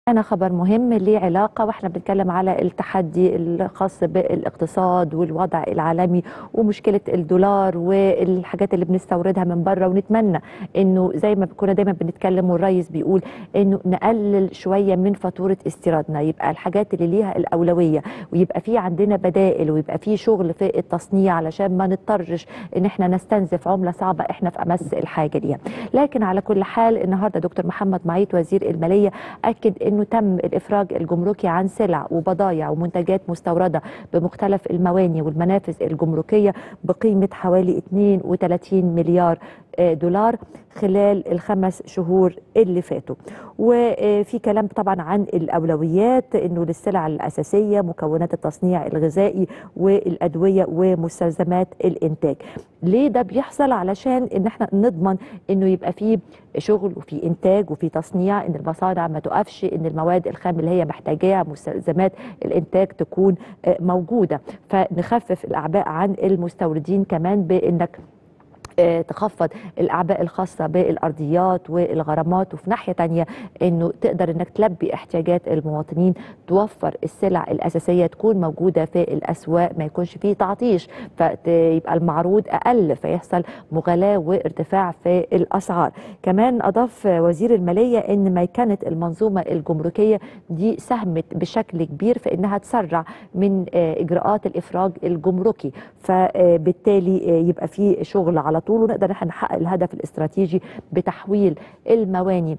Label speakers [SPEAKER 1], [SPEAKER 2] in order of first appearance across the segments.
[SPEAKER 1] أنا خبر مهم ليه علاقة واحنا بنتكلم على التحدي الخاص بالاقتصاد والوضع العالمي ومشكلة الدولار والحاجات اللي بنستوردها من بره ونتمنى انه زي ما كنا دايما بنتكلم والرئيس بيقول انه نقلل شوية من فاتورة استيرادنا يبقى الحاجات اللي ليها الأولوية ويبقى في عندنا بدائل ويبقى في شغل في التصنيع علشان ما نضطرش ان احنا نستنزف عملة صعبة احنا في أمس الحاجة ليها لكن على كل حال النهارده دكتور محمد معيط وزير المالية أكد انه تم الافراج الجمركي عن سلع وبضائع ومنتجات مستورده بمختلف المواني والمنافذ الجمركيه بقيمه حوالي 32 مليار دولار خلال الخمس شهور اللي فاتوا وفي كلام طبعا عن الاولويات انه للسلع الاساسيه مكونات التصنيع الغذائي والادويه ومستلزمات الانتاج ليه ده بيحصل علشان ان احنا نضمن انه يبقى في شغل وفي انتاج وفي تصنيع ان المصانع ما تقفش ان المواد الخام اللي هي محتاجاها مستلزمات الانتاج تكون موجوده فنخفف الاعباء عن المستوردين كمان بانك تخفض الأعباء الخاصة بالأرضيات والغرامات وفي ناحية تانية أنه تقدر أنك تلبي احتياجات المواطنين توفر السلع الأساسية تكون موجودة في الأسواق ما يكونش فيه تعطيش فيبقى المعروض أقل فيحصل مغالاة وارتفاع في الأسعار كمان أضاف وزير المالية أن ميكنة المنظومة الجمركية دي ساهمت بشكل كبير في أنها تسرع من إجراءات الإفراج الجمركي فبالتالي يبقى في شغل على طول ونقدر احنا نحقق الهدف الاستراتيجي بتحويل المواني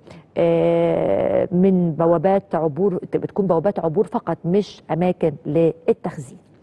[SPEAKER 1] من بوابات عبور بتكون بوابات عبور فقط مش اماكن للتخزين